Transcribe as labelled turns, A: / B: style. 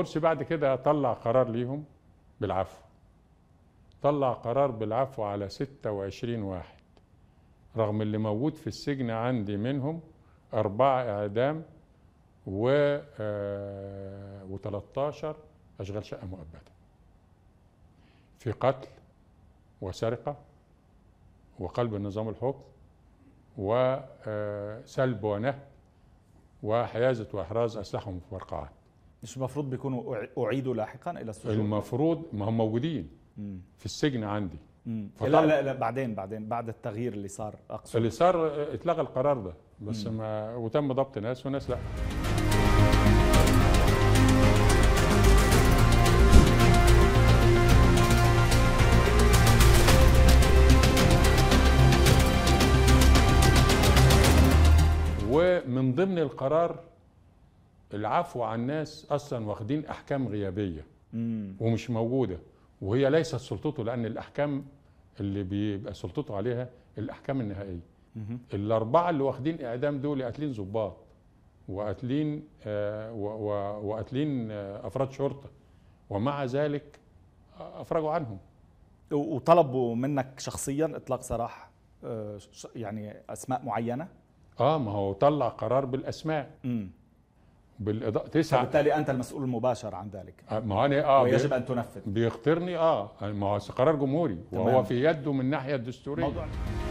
A: مرسي بعد كده طلع قرار ليهم بالعفو طلع قرار بالعفو على 26 واحد رغم اللي موجود في السجن عندي منهم أربعة إعدام و و13 أشغال شقة مؤبدة في قتل وسرقة وقلب النظام الحكم وسلب ونهب وحيازة وإحراز أسلحة ومفرقعات
B: مش المفروض بيكونوا أع- اعيدوا لاحقا الى السجون
A: المفروض ما هم موجودين
B: مم.
A: في السجن عندي
B: مم.
A: فطل-
B: لا لا لا بعدين بعدين بعد التغيير اللي صار اقصد
A: اللي صار اتلغى القرار ده بس ما وتم ضبط ناس وناس لا ومن ضمن القرار العفو عن ناس اصلا واخدين احكام غيابيه
B: مم.
A: ومش موجوده وهي ليست سلطته لان الاحكام اللي بيبقى سلطته عليها الاحكام النهائيه
B: مهم.
A: الاربعه اللي واخدين اعدام دول قاتلين ضباط وقاتلين آه و- و- وقاتلين آه افراد شرطه ومع ذلك آه، افرجوا عنهم
B: و- وطلبوا منك شخصيا اطلاق سراح آه، ش- يعني اسماء معينه
A: اه ما هو طلع قرار بالاسماء
B: امم
A: بالاضاءه تسعه
B: فبالتالي انت المسؤول المباشر عن ذلك
A: آه، ما هو انا اه
B: ويجب
A: بي-
B: ان تنفذ
A: بيختارني اه ما هو قرار جمهوري وهو
B: تمام.
A: في يده من الناحيه الدستوريه
B: موضوع